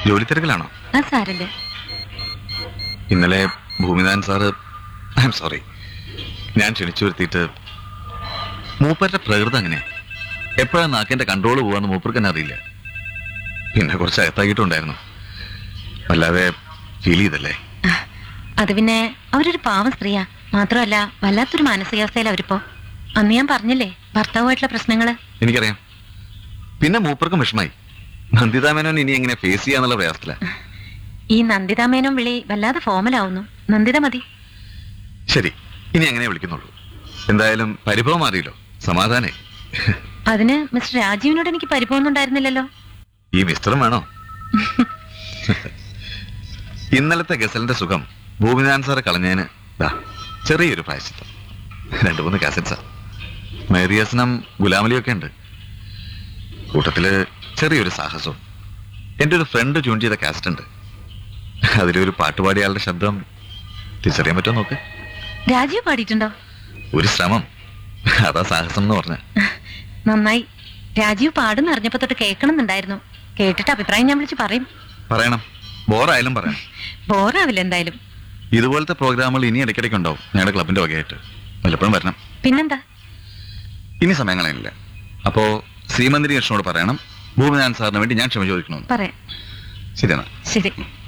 ജോലി തിരക്കിലാണോ അത് സാരല്ലേ ഇന്നലെ Bhuminathan sir I'm sorry ഞാൻ ക്ഷണിച്ചു വരുത്തിയിട്ട് മൂപ്പരുടെ പ്രകൃതം അങ്ങനെ എപ്പോഴാ നാക്കിന്റെ കൺട്രോൾ പോവാന്ന് മൂപ്പർക്ക് തന്നെ അറിയില്ല പിന്നെ കുറച്ച് അകത്താക്കിയിട്ടുണ്ടായിരുന്നു വല്ലാതെ ഫീൽ ചെയ്തല്ലേ അത് പിന്നെ അവരൊരു പാവം സ്ത്രീയാ മാത്രമല്ല വല്ലാത്തൊരു മാനസികാവസ്ഥയിലാ അവരിപ്പോ അന്ന് ഞാൻ പറഞ്ഞില്ലേ ഭർത്താവുമായിട്ടുള്ള പ്രശ്നങ്ങള് എനിക്കറിയാം പിന്നെ മൂപ്പർക്കും വിഷമായി നന്ദിതാമേനോൻ ഇനി എങ്ങനെ ഫേസ് ചെയ്യാന്നുള്ള പ്രയാസത്തില ഈ നന്ദിതാമേനോം വിളി വല്ലാതെ ഫോമലാവുന്നു നന്ദിത മതി ശരി ഇനി അങ്ങനെ വിളിക്കുന്നുള്ളൂ എന്തായാലും പരിഭവം മാറിയല്ലോ സമാധാനേ അതിന് മിസ്റ്റർ രാജീവിനോട് എനിക്ക് പരിഭവമൊന്നും ഉണ്ടായിരുന്നില്ലല്ലോ ഈ മിസ്റ്ററും വേണോ ഇന്നലത്തെ ഗസലിന്റെ സുഖം ഭൂമിനാഥൻ സാറ് കളഞ്ഞതിന് ദാ ചെറിയൊരു പ്രായശ്ചിത്തം രണ്ടു മൂന്ന് കാസറ്റ്സാ മേറിയസനം ഗുലാമലിയൊക്കെ ഉണ്ട് കൂട്ടത്തില് ചെറിയൊരു സാഹസവും എൻ്റെ ഒരു ഫ്രണ്ട് ട്യൂൺ ചെയ്ത കാസറ്റ് ഉണ്ട് അതിലൊരു പാട്ടുപാടിയാളുടെ ശബ്ദം തിരിച്ചറിയാൻ പറ്റുമോ നോക്ക് രാജീവ് പാടിയിട്ടുണ്ടോ ഒരു ശ്രമം അതാ സാഹസം എന്ന് പറഞ്ഞ നന്നായി രാജീവ് പാടുന്ന അറിഞ്ഞപ്പോ തൊട്ട് കേൾക്കണമെന്നുണ്ടായിരുന്നു കേട്ടിട്ട് അഭിപ്രായം ഞാൻ വിളിച്ച് പറയും പറയണം ബോറായാലും പറയണം ബോറാവില്ല എന്തായാലും ഇതുപോലത്തെ പ്രോഗ്രാമുകൾ ഇനി ഇടയ്ക്കിടയ്ക്ക് ഉണ്ടാവും ഞങ്ങളുടെ ക്ലബിന്റെ വകയായിട്ട് വല്ലപ്പോഴും വരണം പിന്നെന്താ ഇനി സമയങ്ങളില്ല അപ്പോ ശ്രീമന്തിരി കൃഷ്ണനോട് പറയണം ഭൂമിനാഥൻ സാറിന് വേണ്ടി ഞാൻ ക്ഷമ ചോദിക്കണമെന്ന് പറയാം ശരിയെന്നാ ശരി